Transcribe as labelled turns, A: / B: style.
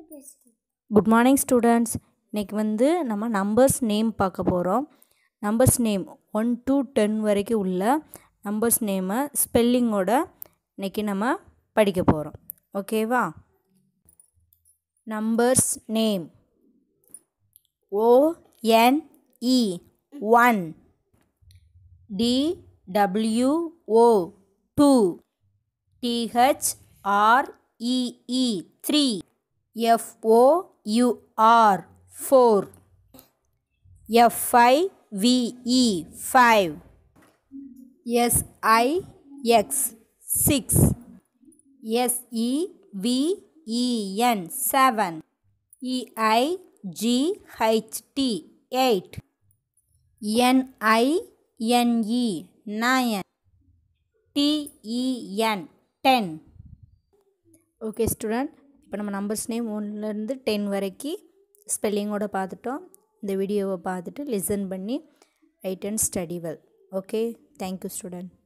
A: good morning students இன்னைக்கு வந்து நம்ம நம்பர்ஸ் நேம் பார்க்க போகிறோம் numbers name one to ten வரைக்கும் உள்ள நம்பர்ஸ் நேமை ஸ்பெல்லிங்கோட இன்னைக்கு நம்ம படிக்க போகிறோம் ஓகேவா numbers name O N E one T W O two T H R E E three F O U R four F I V E five S I X six S E V E N seven E I G H T eight N I N E nine T E N ten okay student இப்போ நம்ம நம்பர்ஸ் நேம் ஒன்லேருந்து டென் வரைக்கும் ஸ்பெல்லிங்கோட பார்த்துட்டோம் இந்த வீடியோவை பார்த்துட்டு லிசன் பண்ணி write and study well okay thank you student